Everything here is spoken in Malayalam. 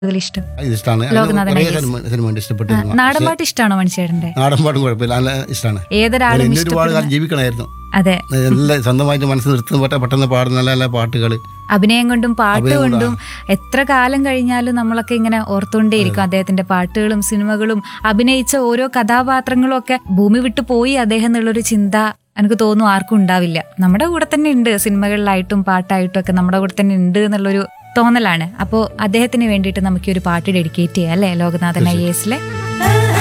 കൂടുതൽ ഇഷ്ടം ഇഷ്ടമാണ് ലോകനാഥൻ കുറേ IAS. സിനിമ സിനിമ ഉണ്ട് ഇഷ്ടപ്പെട്ടിരുന്നു നാടൻ പാട്ട് ഇഷ്ടമാണോ മണിച്ചേട്ടന്റെ നാടൻ പാട്ടും കുഴപ്പമില്ല നല്ല ഇഷ്ടമാണ് ഏതൊരാളും എന്നെ ഒരുപാട് ഇഷ്ടപ്പെടുന്ന കാലം ജീവിക്കണമായിരുന്നു അതെ നല്ല സ്വന്തമായിട്ട് മനസ്സ് നിർത്തുന്ന പാട്ട് പെട്ടെന്ന് പാടുന്ന നല്ല നല്ല പാട്ടുകൾ അഭിനയം കൊണ്ടും പാട്ട് അഭിനയം കൊണ്ടും, കൊണ്ടും എത്ര കാലം കഴിഞ്ഞാലും നമ്മളൊക്കെ ഇങ്ങനെ ഓർത്തുകൊണ്ടേയിരിക്കും അദ്ദേഹത്തിന്റെ പാട്ടുകളും സിനിമകളും അഭിനയിച്ച ഓരോ കഥാപാത്രങ്ങളും ഒക്കെ ഭൂമി വിട്ടു പോയി അദ്ദേഹം എന്നുള്ളൊരു ചിന്ത എനിക്ക് തോന്നുന്നു ആർക്കും ഉണ്ടാവില്ല നമ്മുടെ കൂടെ തന്നെ ഉണ്ട് സിനിമകളിലായിട്ടും പാട്ടായിട്ടും ഒക്കെ നമ്മുടെ കൂടെ തന്നെ ഉണ്ട് എന്നുള്ളൊരു തോന്നലാണ് അപ്പോൾ അദ്ദേഹത്തിന് വേണ്ടിയിട്ട് നമുക്ക് ഈ ഒരു പാട്ട് ഡെഡിക്കേറ്റ് ചെയ്യാം അല്ലേ ലോകനാഥൻ ഐ എസിലെ